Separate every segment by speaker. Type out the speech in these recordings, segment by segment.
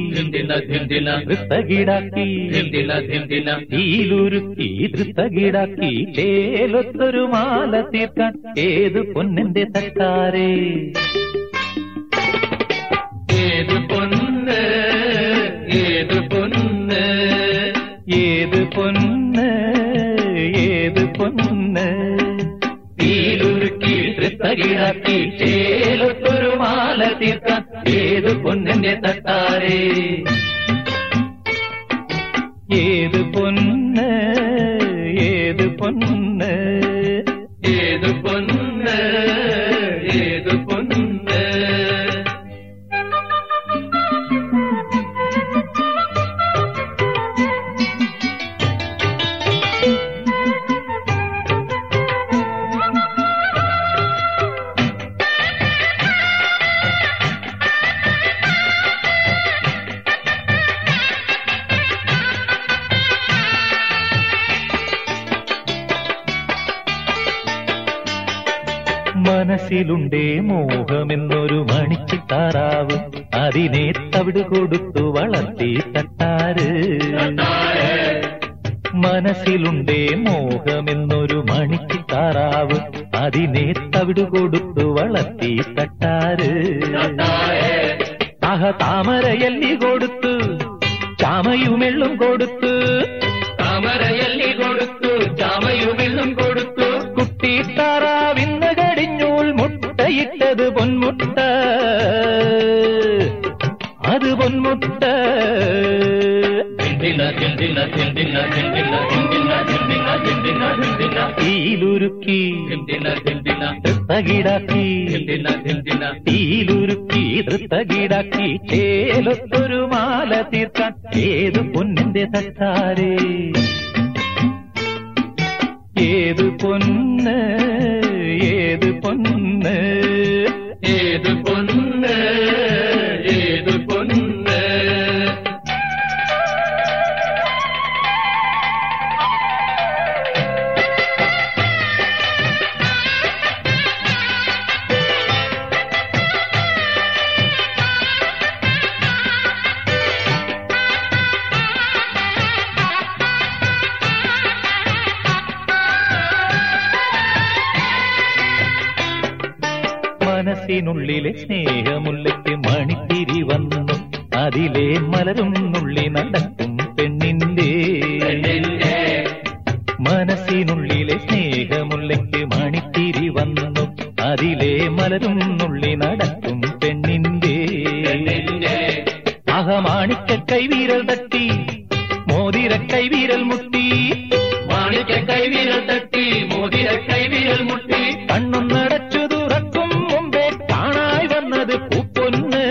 Speaker 1: ധിന്ദിന ധിന്ദിന
Speaker 2: ധൃത്തകിടാക്കി
Speaker 1: ധിന്ദിന ധിന്ദിന
Speaker 2: തീലുരുക്കി ധൃത്തകിടാക്കി ചേലൊത്തൊരു മാല തീർക്കാൻ ഏത് പൊന്നിന്റെ തട്ടാരേ
Speaker 1: ഏത് പൊന്ന് ഏത് പൊന്ന്
Speaker 2: ഏത് പൊന്ന് ഏത് പൊന്ന് തീലുരുക്കി ധൃത്തകിടാക്കി ചേലൊത്തൊരു മാല തീർക്കാൻ ഏത് പൊന്നിന്റെ തട്ടാരേ ഏത് പൊന്ന് ഏത് പൊന്ന്
Speaker 1: ഏത് പൊന്ന് ഏത് പൊന്ന്
Speaker 2: മനസ്സിലുണ്ടേ മോഹമെന്നൊരു മണിച്ചിത്താറാവ് അതിനെ തവിട് കൊടുത്തു വളർത്തി തട്ടാറ് മനസ്സിലുണ്ടേ മോഹമെന്നൊരു മണിച്ചിത്താറാവ് അതിനെ തവിട് കൊടുത്തു വളർത്തി തട്ടാറ് ആഹ താമരയല്ലി കൊടുത്തു ചാമയുമെള്ളും കൊടുത്തു
Speaker 1: താമരയല്ലി കൊടുത്തു ചാമയുമെല്ലും കൊടുത്തു
Speaker 2: കുട്ടിത്താറാവിന്ന് കടിഞ്ഞൂൽ മുട്ടയിട്ടത് പൊന്മുട്ട അത് പൊന്മുട്ട
Speaker 1: ധിന്ദിന ധിന്ദിന ധിന്ദിന ധിന്ദിന ധിന്ദിന ധിന്ദിന ധിന്ദിന ധിന്ദിന
Speaker 2: തീലുരുക്കി
Speaker 1: ധിന്ദിന ധിന്ദിന
Speaker 2: തകിടാക്കി
Speaker 1: ധിന്ദിന ധിന്ദിന
Speaker 2: തീലുരുക്കി തകിടാക്കി ചേലൊത്തൊരു മാല തീർക്കാൻ ഏത് പൊന്നിന്റെ തട്ടാരേ ഏത് പൊന്ന് ഏത് പൊന്ന്
Speaker 1: ഏത് പൊന്ന് ഏത് പൊന്ന്
Speaker 2: മനസ്സിനുള്ളിലെ സ്നേഹമുല്ലയ്ക്ക് മണിത്തിരി വന്നു അതിലെ മലരും നുള്ളി നടക്കും പെണ്ണിന്റെ
Speaker 1: പെണ്ണിന്റെ
Speaker 2: മനസ്സിനുള്ളിലെ സ്നേഹമുല്ലയ്ക്ക് മണിത്തിരി വന്നു അതിലെ മലരും നുള്ളി നടക്കും പെണ്ണിന്റെ
Speaker 1: പെണ്ണിന്റെ
Speaker 2: അഹമാണിക്ക കൈവീരൽ തട്ടി മോതിര കൈവീരൽ മുട്ടി
Speaker 1: മാണിക്ക കൈവിരൽ തട്ടി മോതിര കൈവിരൽ മുട്ടി
Speaker 2: കണ്ണും നടച്ചു തുറക്കും മുമ്പേ കാണായി വന്നത് പൂപ്പൊന്ന്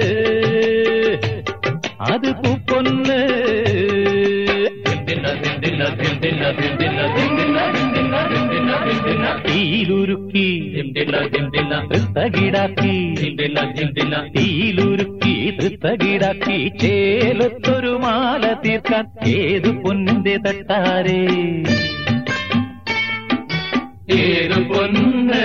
Speaker 2: അത് പൂപ്പൊന്ന്
Speaker 1: ധിന്ദിന ധിന്ദിന ധിന്ദിന ധിന്ദിന ധിന്ദിന ധിന്ദിന ധിന്ദിന ധിന്ദിന
Speaker 2: തീലുരുക്കി
Speaker 1: ധിന്ദിന ധിന്ദിന
Speaker 2: തകിടാക്കി
Speaker 1: ധിന്ദിന ധിന്ദിന
Speaker 2: തീലുരുക്കി തകിടാക്കി ചേലൊത്തൊരു മാല തീർക്കാൻ ഏത് പൊന്നിന്റെ തട്ടാരേ
Speaker 1: ഏത് പൊന്ന്